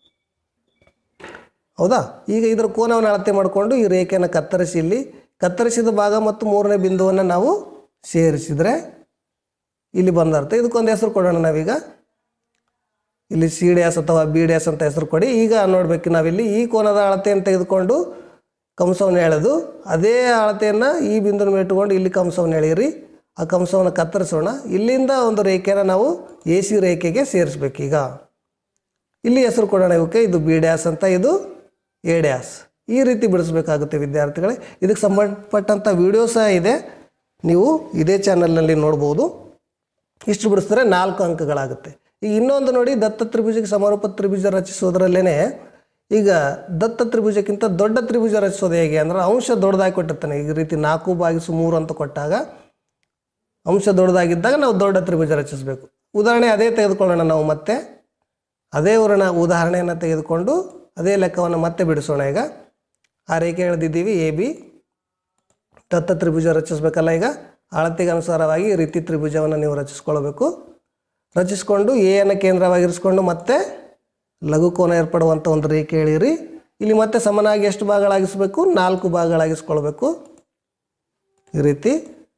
ಹೌದಾ ಈಗ ಇದರ ಕೋನವನ್ನು ಅಳತೆ ಮಾಡಿಕೊಂಡು ಈ ರೇಖೆಯನ್ನು ಕತ್ತರಿಸಿ ಇಲ್ಲಿ ಕತ್ತರಿಸಿದ ಭಾಗ ಮತ್ತು ಮೂರನೇ ಬಿಂದುವನ್ನು ನಾವು ಸೇರಿಸಿದರೆ ಇಲ್ಲಿ ಬಂದರ್ಥ ಇದಕ್ಕೊಂದು ಹೆಸರು ಕೊಡೋಣ ನಾವೀಗ ಇಲ್ಲಿ ಸಿ ಡ್ಯಾಸ್ ಅಥವಾ ಬಿ ಡ್ಯಾಸ್ ಅಂತ ಹೆಸರು ಕೊಡಿ ಈಗ ನೋಡಬೇಕು ನಾವಿಲ್ಲಿ ಈ ಕೋನದ ಅಳತೆಯನ್ನು ತೆಗೆದುಕೊಂಡು ಕಂಸವನ್ನು ಎಳೆದು ಅದೇ ಅಳತೆಯನ್ನು ಈ ಬಿಂದುನ ಮೇಲೆ ಇಟ್ಟುಕೊಂಡು ಇಲ್ಲಿ ಕಂಸವನ್ನು ಎಳೆಯಿರಿ ಆ ಕಂಸವನ್ನು ಕತ್ತರಿಸೋಣ ಇಲ್ಲಿಂದ ಒಂದು ರೇಖೆಯನ್ನು ನಾವು ಎ ಸಿ ರೇಖೆಗೆ ಸೇರಿಸ್ಬೇಕೀಗ ಇಲ್ಲಿ ಹೆಸರು ಕೊಡೋಣ ಇವಕ್ಕೆ ಇದು ಬಿ ಡ್ಯಾಸ್ ಅಂತ ಇದು ಎ ಡ್ಯಾಸ್ ಈ ರೀತಿ ಬಿಡಿಸ್ಬೇಕಾಗುತ್ತೆ ವಿದ್ಯಾರ್ಥಿಗಳೇ ಇದಕ್ಕೆ ಸಂಬಂಧಪಟ್ಟಂಥ ವಿಡಿಯೋ ಸಹ ಇದೆ ನೀವು ಇದೇ ಚಾನಲ್ನಲ್ಲಿ ನೋಡ್ಬೋದು ಇಷ್ಟು ಬಿಡಿಸಿದ್ರೆ ನಾಲ್ಕು ಅಂಕಗಳಾಗುತ್ತೆ ಈಗ ಇನ್ನೊಂದು ನೋಡಿ ದತ್ತ ತ್ರಿಭುಜಕ್ಕೆ ಸಮರೂಪ ತ್ರಿಭುಜ ರಚಿಸೋದ್ರಲ್ಲೇ ಈಗ ದತ್ತ ತ್ರಿಭುಜಕ್ಕಿಂತ ದೊಡ್ಡ ತ್ರಿಭುಜ ರಚಿಸೋದು ಹೇಗೆ ಅಂದ್ರೆ ಅಂಶ ದೊಡ್ಡದಾಗಿ ಕೊಟ್ಟಿರ್ತಾನೆ ಈ ರೀತಿ ನಾಲ್ಕು ಬಾಗಿಸು ಮೂರು ಅಂತ ಕೊಟ್ಟಾಗ ಅಂಶ ದೊಡ್ಡದಾಗಿದ್ದಾಗ ನಾವು ದೊಡ್ಡ ತ್ರಿಭುಜ ರಚಿಸಬೇಕು ಉದಾಹರಣೆ ಅದೇ ತೆಗೆದುಕೊಳ್ಳೋಣ ನಾವು ಮತ್ತೆ ಅದೇ ಉರಣ ಉದಾಹರಣೆಯನ್ನು ತೆಗೆದುಕೊಂಡು ಅದೇ ಲೆಕ್ಕವನ್ನು ಮತ್ತೆ ಬಿಡಿಸೋಣ ಈಗ ಆ ರೇಖೆ ಎಳೆದಿದ್ದೀವಿ ಎ ಬಿ ದತ್ತ ತ್ರಿಭುಜ ರಚಿಸಬೇಕಲ್ಲ ಈಗ ಅಳತೆಗೆ ಅನುಸಾರವಾಗಿ ಈ ರೀತಿ ತ್ರಿಭುಜವನ್ನು ನೀವು ರಚಿಸ್ಕೊಳ್ಬೇಕು ರಚಿಸ್ಕೊಂಡು ಎಯನ್ನು ಕೇಂದ್ರವಾಗಿರಿಸ್ಕೊಂಡು ಮತ್ತೆ ಲಘುಕೋನ ಏರ್ಪಡುವಂಥ ಒಂದು ರೇಖೆ ಎಳೀರಿ ಇಲ್ಲಿ ಮತ್ತೆ ಸಮನಾಗಿ ಎಷ್ಟು ಭಾಗಗಳಾಗಿಸ್ಬೇಕು ನಾಲ್ಕು ಭಾಗಗಳಾಗಿಸ್ಕೊಳ್ಬೇಕು ಈ ರೀತಿ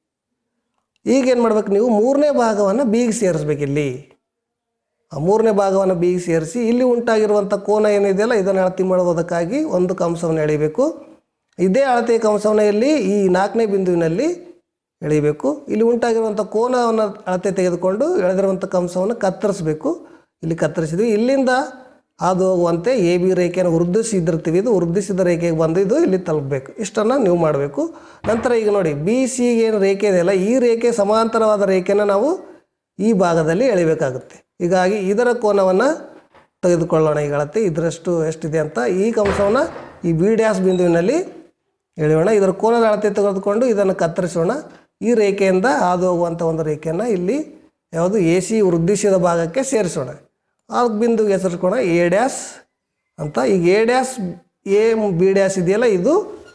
ಈಗ ಏನು ಮಾಡ್ಬೇಕು ನೀವು ಮೂರನೇ ಭಾಗವನ್ನು ಬೀಗ ಸೇರಿಸ್ಬೇಕು ಇಲ್ಲಿ ಆ ಮೂರನೇ ಭಾಗವನ್ನು ಬೀಗಿ ಸೇರಿಸಿ ಇಲ್ಲಿ ಉಂಟಾಗಿರುವಂಥ ಕೋನ ಏನಿದೆಯಲ್ಲ ಇದನ್ನು ಅಳತೆ ಮಾಡುವುದಕ್ಕಾಗಿ ಒಂದು ಕಂಸವನ್ನು ಎಳಿಬೇಕು ಇದೇ ಅಳತೆಯ ಕಂಸವನ್ನು ಇಲ್ಲಿ ಈ ನಾಲ್ಕನೇ ಬಿಂದುವಿನಲ್ಲಿ ಎಳಿಬೇಕು ಇಲ್ಲಿ ಉಂಟಾಗಿರುವಂಥ ಕೋನವನ್ನು ಅಳತೆ ತೆಗೆದುಕೊಂಡು ಎಳೆದಿರುವಂಥ ಕಂಸವನ್ನು ಕತ್ತರಿಸಬೇಕು ಇಲ್ಲಿ ಕತ್ತರಿಸಿದ್ವಿ ಇಲ್ಲಿಂದ ಹಾದು ಹೋಗುವಂತೆ ಎ ಬಿ ರೇಖೆಯನ್ನು ವೃದ್ಧಿಸಿದಿರ್ತೀವಿ ಇದು ವೃದ್ಧಿಸಿದ ರೇಖೆಗೆ ಬಂದು ಇದು ಇಲ್ಲಿ ತಲುಪಬೇಕು ಇಷ್ಟನ್ನು ನೀವು ಮಾಡಬೇಕು ನಂತರ ಈಗ ನೋಡಿ ಬಿ ಸಿ ಏನು ರೇಖೆ ಇದೆಯಲ್ಲ ಈ ರೇಖೆ ಸಮಾಂತರವಾದ ರೇಖೆಯನ್ನು ನಾವು ಈ ಭಾಗದಲ್ಲಿ ಎಳಿಬೇಕಾಗುತ್ತೆ ಹೀಗಾಗಿ ಇದರ ಕೋನವನ್ನು ತೆಗೆದುಕೊಳ್ಳೋಣ ಈಗ ಅಳತೆ ಇದರಷ್ಟು ಎಷ್ಟಿದೆ ಅಂತ ಈ ಕಂಸವನ್ನು ಈ ಬಿ ಡ್ಯಾಸ್ ಬಿಂದುವಿನಲ್ಲಿ ಎಳೆಯೋಣ ಇದರ ಕೋನದ ಅಳತೆ ತೆಗೆದುಕೊಂಡು ಇದನ್ನು ಕತ್ತರಿಸೋಣ ಈ ರೇಖೆಯಿಂದ ಹಾದು ಹೋಗುವಂಥ ಒಂದು ರೇಖೆಯನ್ನು ಇಲ್ಲಿ ಯಾವುದು ಎ ಸಿ ವೃದ್ಧಿಸಿದ ಭಾಗಕ್ಕೆ ಸೇರಿಸೋಣ ಆ ಬಿಂದುಗೆ ಹೆಸರಿಸ್ಕೋಣ ಎ ಡ್ಯಾಸ್ ಅಂತ ಈಗ A dash A B dash ಇದೆಯಲ್ಲ ಇದು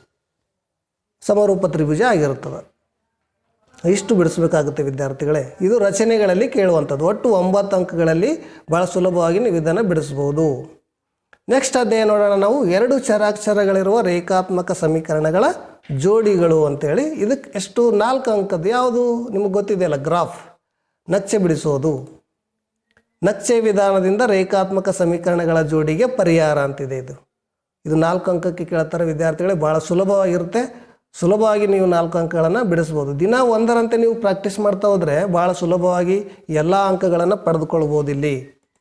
ಸಮರೂಪ ತ್ರಿಭುಜ ಆಗಿರುತ್ತದೆ ಇಷ್ಟು ಬಿಡಿಸ್ಬೇಕಾಗುತ್ತೆ ವಿದ್ಯಾರ್ಥಿಗಳೇ ಇದು ರಚನೆಗಳಲ್ಲಿ ಕೇಳುವಂಥದ್ದು ಒಟ್ಟು ಒಂಬತ್ತು ಅಂಕಗಳಲ್ಲಿ ಭಾಳ ಸುಲಭವಾಗಿ ನೀವು ಇದನ್ನು ಬಿಡಿಸ್ಬೋದು ನೆಕ್ಸ್ಟ್ ಅಧ್ಯಾಯ ನೋಡೋಣ ನಾವು ಎರಡು ಚರಾಕ್ಷರಗಳಿರುವ ರೇಖಾತ್ಮಕ ಸಮೀಕರಣಗಳ ಜೋಡಿಗಳು ಅಂತೇಳಿ ಇದಕ್ಕೆ ಎಷ್ಟು ನಾಲ್ಕು ಅಂಕದ್ದು ಯಾವುದು ನಿಮಗೆ ಗೊತ್ತಿದೆಯಲ್ಲ ಗ್ರಾಫ್ ನಕ್ಷೆ ಬಿಡಿಸೋದು ನಕ್ಷೆ ವಿಧಾನದಿಂದ ರೇಖಾತ್ಮಕ ಸಮೀಕರಣಗಳ ಜೋಡಿಗೆ ಪರಿಹಾರ ಅಂತಿದೆ ಇದು ಇದು ನಾಲ್ಕು ಅಂಕಕ್ಕೆ ಕೇಳ್ತಾರೆ ವಿದ್ಯಾರ್ಥಿಗಳೇ ಭಾಳ ಸುಲಭವಾಗಿರುತ್ತೆ ಸುಲಭವಾಗಿ ನೀವು ನಾಲ್ಕು ಅಂಕಗಳನ್ನು ಬಿಡಿಸ್ಬೋದು ದಿನ ಒಂದರಂತೆ ನೀವು ಪ್ರಾಕ್ಟೀಸ್ ಮಾಡ್ತಾ ಹೋದರೆ ಭಾಳ ಸುಲಭವಾಗಿ ಎಲ್ಲ ಅಂಕಗಳನ್ನು ಪಡೆದುಕೊಳ್ಬೋದು ಇಲ್ಲಿ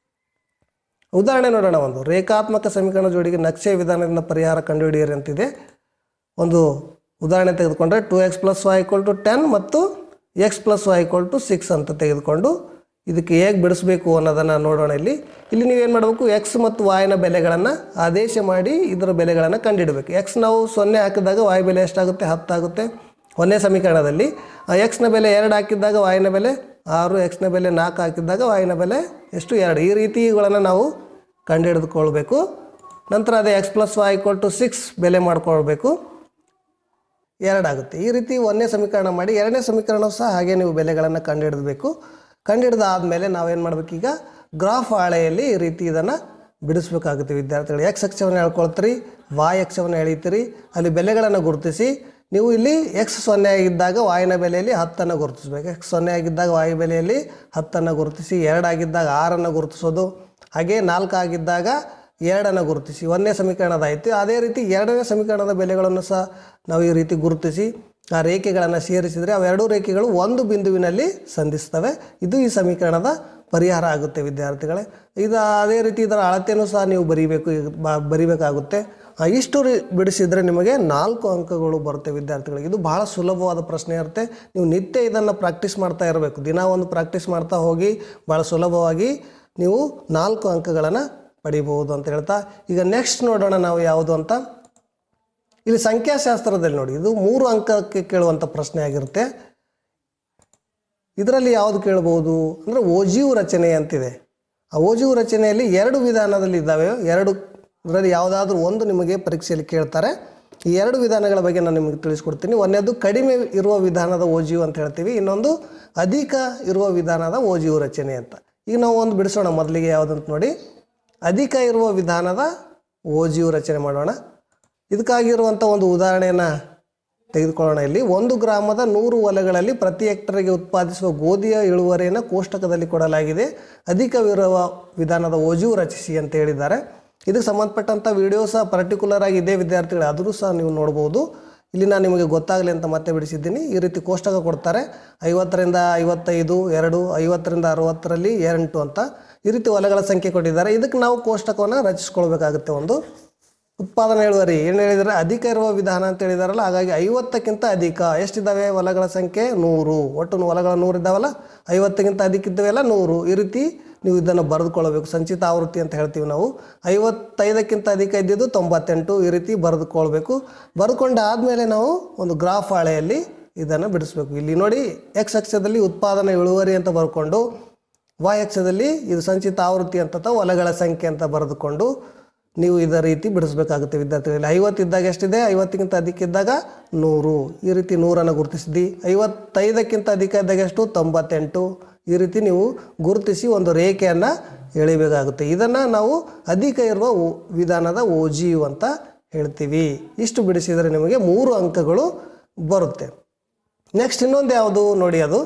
ಉದಾಹರಣೆ ನೋಡೋಣ ಒಂದು ರೇಖಾತ್ಮಕ ಸಮೀಕರಣ ಜೋಡಿಗೆ ನಕ್ಷೆ ವಿಧಾನದಿಂದ ಪರಿಹಾರ ಕಂಡುಹಿಡಿಯಿರಿ ಅಂತಿದೆ ಒಂದು ಉದಾಹರಣೆ ತೆಗೆದುಕೊಂಡ್ರೆ two X plus Y equal to ten ಮತ್ತು X plus Y equal to six ಅಂತ ತೆಗೆದುಕೊಂಡು ಇದಕ್ಕೆ ಹೇಗೆ ಬಿಡಿಸ್ಬೇಕು ಅನ್ನೋದನ್ನು ನೋಡೋಣ ಇಲ್ಲಿ ಇಲ್ಲಿ ನೀವೇನು ಮಾಡಬೇಕು ಎಕ್ಸ್ ಮತ್ತು ವಾಯ್ನ ಬೆಲೆಗಳನ್ನು ಆದೇಶ ಮಾಡಿ ಇದರ ಬೆಲೆಗಳನ್ನು ಕಂಡುಹಿಡಬೇಕು ಎಕ್ಸ್ ನಾವು ಸೊನ್ನೆ ಹಾಕಿದಾಗ ವಾಯ್ ಬೆಲೆ ಎಷ್ಟಾಗುತ್ತೆ ಹತ್ತಾಗುತ್ತೆ ಒಂದೇ ಸಮೀಕರಣದಲ್ಲಿ ಆ ಎಕ್ಸ್ನ ಬೆಲೆ ಎರಡು ಹಾಕಿದ್ದಾಗ ವಾಯ್ನ ಬೆಲೆ ಆರು ಎಕ್ಸ್ನ ಬೆಲೆ ನಾಲ್ಕು ಹಾಕಿದ್ದಾಗ ವಾಯ್ನ ಬೆಲೆ ಎಷ್ಟು ಎರಡು ಈ ರೀತಿ ಇವುಗಳನ್ನು ನಾವು ಕಂಡುಹಿಡಿದುಕೊಳ್ಬೇಕು ನಂತರ ಅದೇ X plus Y equal to six ಬೆಲೆ ಮಾಡ್ಕೊಳ್ಬೇಕು ಎರಡಾಗುತ್ತೆ ಈ ರೀತಿ ಒಂದನೇ ಸಮೀಕರಣ ಮಾಡಿ ಎರಡನೇ ಸಮೀಕರಣ ಸಹ ಹಾಗೆ ನೀವು ಬೆಲೆಗಳನ್ನು ಕಂಡುಹಿಡಬೇಕು ಕಂಡುಹಿಡ್ದು ಆದಮೇಲೆ ನಾವೇನು ಮಾಡಬೇಕು ಈಗ ಗ್ರಾಫ್ ಹಾಳೆಯಲ್ಲಿ ಈ ರೀತಿ ಇದನ್ನು ಬಿಡಿಸ್ಬೇಕಾಗುತ್ತೆ ವಿದ್ಯಾರ್ಥಿಗಳು ಎಕ್ಸ್ ಅಕ್ಷವನ್ನು ಹೇಳ್ಕೊಳ್ತೀರಿ ವಾಯ್ ಅಕ್ಷವನ್ನು ಎಳಿತೀರಿ ಅಲ್ಲಿ ಬೆಲೆಗಳನ್ನು ಗುರುತಿಸಿ ನೀವು ಇಲ್ಲಿ ಎಕ್ಸ್ ಸೊನ್ನೆ ಆಗಿದ್ದಾಗ ವಾಯಿನ ಬೆಲೆಯಲ್ಲಿ ಹತ್ತನ್ನು ಗುರುತಿಸ್ಬೇಕು ಎಕ್ಸ್ ಸೊನ್ನೆ ಆಗಿದ್ದಾಗ ವಾಯು ಬೆಲೆಯಲ್ಲಿ ಹತ್ತನ್ನು ಗುರುತಿಸಿ ಎರಡಾಗಿದ್ದಾಗ ಆರನ್ನು ಗುರುತಿಸೋದು ಹಾಗೆ ನಾಲ್ಕು ಆಗಿದ್ದಾಗ ಎರಡನ್ನು ಗುರುತಿಸಿ ಒಂದನೇ ಸಮೀಕರಣದಾಯಿತು ಅದೇ ರೀತಿ ಎರಡನೇ ಸಮೀಕರಣದ ಬೆಲೆಗಳನ್ನು ಸಹ ನಾವು ಈ ರೀತಿ ಗುರುತಿಸಿ ಆ ರೇಖೆಗಳನ್ನು ಸೇರಿಸಿದರೆ ಅವೆರಡೂ ರೇಖೆಗಳು ಒಂದು ಬಿಂದುವಿನಲ್ಲಿ ಸಂಧಿಸ್ತವೆ ಇದು ಈ ಸಮೀಕರಣದ ಪರಿಹಾರ ಆಗುತ್ತೆ ವಿದ್ಯಾರ್ಥಿಗಳೇ ಇದು ಅದೇ ರೀತಿ ಇದರ ಅಳತೆಯೂ ಸಹ ನೀವು ಬರೀಬೇಕು ಈಗ ಬ- ಬರಿಬೇಕಾಗುತ್ತೆ ಆ, ಇಷ್ಟು ರೀ ಬಿಡಿಸಿದರೆ ನಿಮಗೆ ನಾಲ್ಕು ಅಂಕಗಳು ಬರುತ್ತೆ ವಿದ್ಯಾರ್ಥಿಗಳಿಗೆ ಇದು ಬಹಳ ಸುಲಭವಾದ ಪ್ರಶ್ನೆ ಇರುತ್ತೆ ನೀವು ನಿತ್ಯ ಇದನ್ನು ಪ್ರಾಕ್ಟೀಸ್ ಮಾಡ್ತಾ ಇರಬೇಕು ದಿನ ಒಂದು ಪ್ರಾಕ್ಟೀಸ್ ಮಾಡ್ತಾ ಹೋಗಿ ಭಾಳ ಸುಲಭವಾಗಿ ನೀವು ನಾಲ್ಕು ಅಂಕಗಳನ್ನು ಪಡಿಬಹುದು ಅಂತ ಹೇಳ್ತಾ ಈಗ ನೆಕ್ಸ್ಟ್ ನೋಡೋಣ ನಾವು ಯಾವುದು ಅಂತ ಇಲ್ಲಿ ಸಂಖ್ಯಾಶಾಸ್ತ್ರದಲ್ಲಿ ನೋಡಿ ಇದು ಮೂರು ಅಂಕಕ್ಕೆ ಕೇಳುವಂಥ ಪ್ರಶ್ನೆ ಆಗಿರುತ್ತೆ ಇದರಲ್ಲಿ ಯಾವುದು ಕೇಳ್ಬೋದು ಅಂದರೆ ಓಜಿಯು ರಚನೆ ಅಂತಿದೆ ಆ ಓಜಿಯು ರಚನೆಯಲ್ಲಿ ಎರಡು ವಿಧಾನದಲ್ಲಿ ಇದ್ದಾವೆ ಎರಡು ಇದರಲ್ಲಿ ಯಾವುದಾದ್ರೂ ಒಂದು ನಿಮಗೆ ಪರೀಕ್ಷೆಯಲ್ಲಿ ಕೇಳ್ತಾರೆ ಈ ಎರಡು ವಿಧಾನಗಳ ಬಗ್ಗೆ ನಾನು ನಿಮಗೆ ತಿಳಿಸ್ಕೊಡ್ತೀನಿ ಒಂದನೇದು ಕಡಿಮೆ ಇರುವ ವಿಧಾನದ ಓಜಿಯು ಅಂತ ಹೇಳ್ತೀವಿ ಇನ್ನೊಂದು ಅಧಿಕ ಇರುವ ವಿಧಾನದ ಓಜಿಯು ರಚನೆ ಅಂತ ಈಗ ನಾವು ಒಂದು ಬಿಡಿಸೋಣ ಮೊದಲಿಗೆ ಯಾವುದಂತ ನೋಡಿ ಅಧಿಕ ಇರುವ ವಿಧಾನದ ಓಜಿಯು ರಚನೆ ಮಾಡೋಣ ಇದಕ್ಕಾಗಿರುವಂಥ ಒಂದು ಉದಾಹರಣೆಯನ್ನು ತೆಗೆದುಕೊಳ್ಳೋಣ ಇಲ್ಲಿ ಒಂದು ಗ್ರಾಮದ ನೂರು ಹೊಲಗಳಲ್ಲಿ ಪ್ರತಿ ಹೆಕ್ಟರ್ಗೆ ಉತ್ಪಾದಿಸುವ ಗೋಧಿಯ ಇಳುವರಿಯನ್ನು ಕೋಷ್ಟಕದಲ್ಲಿ ಕೊಡಲಾಗಿದೆ ಅಧಿಕವಿರುವ ವಿಧಾನದ ಓಜು ರಚಿಸಿ ಅಂತ ಹೇಳಿದ್ದಾರೆ ಇದಕ್ಕೆ ಸಂಬಂಧಪಟ್ಟಂಥ ವಿಡಿಯೋ ಸಹ ಪರ್ಟಿಕ್ಯುಲರ್ ಆಗಿ ಇದೆ ವಿದ್ಯಾರ್ಥಿಗಳು ಆದರೂ ಸಹ ನೀವು ನೋಡ್ಬೋದು ಇಲ್ಲಿ ನಾನು ನಿಮಗೆ ಗೊತ್ತಾಗಲಿ ಅಂತ ಮತ್ತೆ ಬಿಡಿಸಿದ್ದೀನಿ ಈ ರೀತಿ ಕೋಷ್ಟಕ ಕೊಡ್ತಾರೆ ಐವತ್ತರಿಂದ ಐವತ್ತೈದು ಎರಡು ಐವತ್ತರಿಂದ ಅರವತ್ತರಲ್ಲಿ ಎಂಟು ಅಂತ ಈ ರೀತಿ ಹೊಲಗಳ ಸಂಖ್ಯೆ ಕೊಟ್ಟಿದ್ದಾರೆ ಇದಕ್ಕೆ ನಾವು ಕೋಷ್ಟಕವನ್ನು ರಚಿಸ್ಕೊಳ್ಬೇಕಾಗುತ್ತೆ ಒಂದು ಉತ್ಪಾದನಾ ಇಳುವರಿ ಏನು ಹೇಳಿದರೆ ಅಧಿಕ ಇರುವ ವಿಧಾನ ಅಂತ ಹೇಳಿದಾರಲ್ಲ ಹಾಗಾಗಿ ಐವತ್ತಕ್ಕಿಂತ ಅಧಿಕ ಎಷ್ಟಿದ್ದಾವೆ ಹೊಲಗಳ ಸಂಖ್ಯೆ ನೂರು ಒಟ್ಟು ಹೊಲಗಳ ನೂರು ಇದ್ದಾವಲ್ಲ ಐವತ್ತಕ್ಕಿಂತ ಅಧಿಕ ಇದ್ದಾವೆಲ್ಲ ನೂರು ಈ ರೀತಿ ನೀವು ಇದನ್ನು ಬರೆದುಕೊಳ್ಬೇಕು ಸಂಚಿತ ಆವೃತ್ತಿ ಅಂತ ಹೇಳ್ತೀವಿ ನಾವು ಐವತ್ತೈದಕ್ಕಿಂತ ಅಧಿಕ ಇದ್ದಿದ್ದು ತೊಂಬತ್ತೆಂಟು ಈ ರೀತಿ ಬರೆದುಕೊಳ್ಬೇಕು ಬರೆದುಕೊಂಡಾದಮೇಲೆ ನಾವು ಒಂದು ಗ್ರಾಫ್ ಹಾಳೆಯಲ್ಲಿ ಇದನ್ನು ಬಿಡಿಸ್ಬೇಕು ಇಲ್ಲಿ ನೋಡಿ ಎಕ್ಸ್ ಅಕ್ಷದಲ್ಲಿ ಉತ್ಪಾದನಾ ಇಳುವರಿ ಅಂತ ಬರ್ಕೊಂಡು ವಾಯ್ ಅಕ್ಷದಲ್ಲಿ ಇದು ಸಂಚಿತ ಆವೃತ್ತಿ ಅಂತ ಅಥವಾ ಹೊಲಗಳ ಸಂಖ್ಯೆ ಅಂತ ಬರೆದುಕೊಂಡು ನೀವು ಇದೇ ರೀತಿ ಬಿಡಿಸ್ಬೇಕಾಗುತ್ತೆ ವಿದ್ಯಾರ್ಥಿಗಳಲ್ಲಿ ಐವತ್ತು ಇದ್ದಾಗ ಎಷ್ಟಿದೆ ಐವತ್ತಕ್ಕಿಂತ ಅಧಿಕ ಇದ್ದಾಗ ನೂರು ಈ ರೀತಿ ನೂರನ್ನು ಗುರುತಿಸಿದ್ದಿ ಐವತ್ತೈದಕ್ಕಿಂತ ಅಧಿಕ ಇದ್ದಾಗ ಎಷ್ಟು ತೊಂಬತ್ತೆಂಟು ಈ ರೀತಿ ನೀವು ಗುರುತಿಸಿ ಒಂದು ರೇಖೆಯನ್ನು ಎಳಿಬೇಕಾಗುತ್ತೆ ಇದನ್ನು ನಾವು ಅಧಿಕ ಇರುವ ಓ- ವಿಧಾನದ ಓ ಜಿ ಯು ಅಂತ ಹೇಳ್ತೀವಿ ಇಷ್ಟು ಬಿಡಿಸಿದರೆ ನಿಮಗೆ ಮೂರು ಅಂಕಗಳು ಬರುತ್ತೆ ನೆಕ್ಸ್ಟ್ ಇನ್ನೊಂದು ಯಾವುದು ನೋಡಿ ಅದು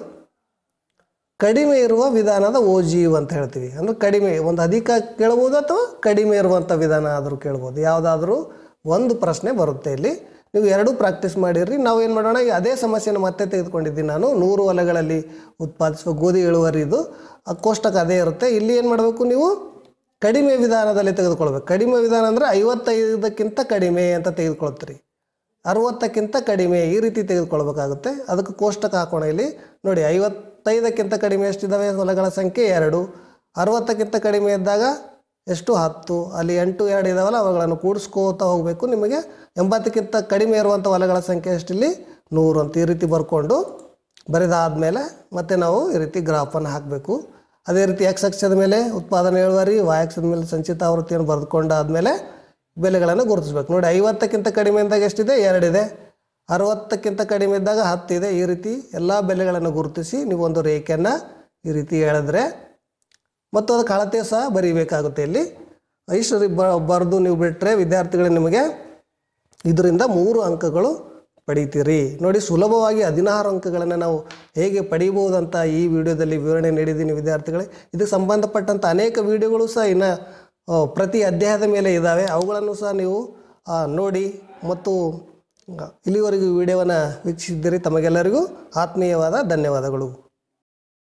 ಕಡಿಮೆ ಇರುವ ವಿಧಾನದ ಓ ಜಿ ಯು ಅಂತ ಹೇಳ್ತೀವಿ ಅಂದರೆ ಕಡಿಮೆ ಒಂದು ಅಧಿಕ ಕೇಳ್ಬೋದು ಅಥವಾ ಕಡಿಮೆ ಇರುವಂಥ ವಿಧಾನ ಆದರೂ ಕೇಳ್ಬೋದು ಯಾವುದಾದ್ರೂ ಒಂದು ಪ್ರಶ್ನೆ ಬರುತ್ತೆ ಇಲ್ಲಿ ನೀವು ಎರಡೂ ಪ್ರಾಕ್ಟೀಸ್ ಮಾಡಿರಿ ನಾವು ಏನು ಮಾಡೋಣ ಈ ಅದೇ ಸಮಸ್ಯೆನ ಮತ್ತೆ ತೆಗೆದುಕೊಂಡಿದ್ದೀನಿ ನಾನು ನೂರು ಹೊಲಗಳಲ್ಲಿ ಉತ್ಪಾದಿಸುವ ಗೋಧಿ ಇಳುವರಿದು ಆ ಕೋಷ್ಟಕ ಅದೇ ಇರುತ್ತೆ ಇಲ್ಲಿ ಏನು ಮಾಡಬೇಕು ನೀವು ಕಡಿಮೆ ವಿಧಾನದಲ್ಲಿ ತೆಗೆದುಕೊಳ್ಬೇಕು ಕಡಿಮೆ ವಿಧಾನ ಅಂದರೆ ಐವತ್ತೈದಕ್ಕಿಂತ ಕಡಿಮೆ ಅಂತ ತೆಗೆದುಕೊಳ್ತೀರಿ ಅರವತ್ತಕ್ಕಿಂತ ಕಡಿಮೆ ಈ ರೀತಿ ತೆಗೆದುಕೊಳ್ಬೇಕಾಗುತ್ತೆ ಅದಕ್ಕೆ ಕೋಷ್ಟಕ ಹಾಕೋಣ ಇಲ್ಲಿ ನೋಡಿ ಐವತ್ತೈದಕ್ಕಿಂತ ಕಡಿಮೆ ಎಷ್ಟಿದ್ದಾವೆ ಹೊಲಗಳ ಸಂಖ್ಯೆ ಎರಡು ಅರವತ್ತಕ್ಕಿಂತ ಕಡಿಮೆ ಇದ್ದಾಗ ಎಷ್ಟು ಹತ್ತು ಅಲ್ಲಿ ಎಂಟು ಎರಡು ಇದಾವಲ್ಲ ಅವುಗಳನ್ನು ಕೂಡಿಸ್ಕೋತಾ ಹೋಗಬೇಕು ನಿಮಗೆ ಎಂಬತ್ತಕ್ಕಿಂತ ಕಡಿಮೆ ಇರುವಂಥ ಹೊಲಗಳ ಸಂಖ್ಯೆ ಎಷ್ಟಿಲ್ಲಿ ನೂರು ಅಂತ ಈ ರೀತಿ ಬರ್ಕೊಂಡು ಬರೆದಾದ್ಮೇಲೆ ಮತ್ತೆ ನಾವು ಈ ರೀತಿ ಗ್ರಾಫನ್ನು ಹಾಕಬೇಕು ಅದೇ ರೀತಿ ಎಕ್ಸ್ ಅಕ್ಷದ ಮೇಲೆ ಉತ್ಪಾದನೆ ಇಳುವರಿ ವಾಯ್ ಅಕ್ಷದ ಮೇಲೆ ಸಂಚಿತ ಆವೃತ್ತಿಯನ್ನು ಬರೆದುಕೊಂಡಾದ್ಮೇಲೆ ಬೆಲೆಗಳನ್ನು ಗುರುತಿಸ್ಬೇಕು ನೋಡಿ ಐವತ್ತಕ್ಕಿಂತ ಕಡಿಮೆ ಇದ್ದಾಗ ಎಷ್ಟಿದೆ ಎರಡಿದೆ ಅರವತ್ತಕ್ಕಿಂತ ಕಡಿಮೆ ಇದ್ದಾಗ ಹತ್ತಿದೆ ಈ ರೀತಿ ಎಲ್ಲ ಬೆಲೆಗಳನ್ನು ಗುರುತಿಸಿ ನೀವು ಒಂದು ರೇಖೆಯನ್ನು ಈ ರೀತಿ ಎಳೆದ್ರೆ ಮತ್ತು ಅದಕ್ಕೆ ಅಳತೆ ಸಹ ಬರೀಬೇಕಾಗುತ್ತೆ ಇಲ್ಲಿ ಇಷ್ಟು ರಿ- ಬ ಬರೆದು ನೀವು ಬಿಟ್ಟರೆ ವಿದ್ಯಾರ್ಥಿಗಳು ನಿಮಗೆ ಇದರಿಂದ ಮೂರು ಅಂಕಗಳು ಪಡಿತೀರಿ ನೋಡಿ ಸುಲಭವಾಗಿ ಹದಿನಾರು ಅಂಕಗಳನ್ನು ನಾವು ಹೇಗೆ ಪಡಿಬಹುದಂತ ಈ ವಿಡಿಯೋದಲ್ಲಿ ವಿವರಣೆ ನೀಡಿದ್ದೀನಿ ವಿದ್ಯಾರ್ಥಿಗಳೇ ಇದಕ್ಕೆ ಸಂಬಂಧಪಟ್ಟಂಥ ಅನೇಕ ವಿಡಿಯೋಗಳು ಸಹ ಇನ್ನು ಆ, ಪ್ರತಿ ಅಧ್ಯಾಯದ ಮೇಲೆ ಇದ್ದಾವೆ ಅವುಗಳನ್ನು ಸಹ ನೀವು ಆ, ನೋಡಿ ಮತ್ತು ಆ, ಇಲ್ಲಿವರೆಗೂ ವಿಡಿಯೋವನ್ನು ವೀಕ್ಷಿಸಿದ್ದೀರಿ ತಮಗೆಲ್ಲರಿಗೂ ಆತ್ಮೀಯವಾದ ಧನ್ಯವಾದಗಳು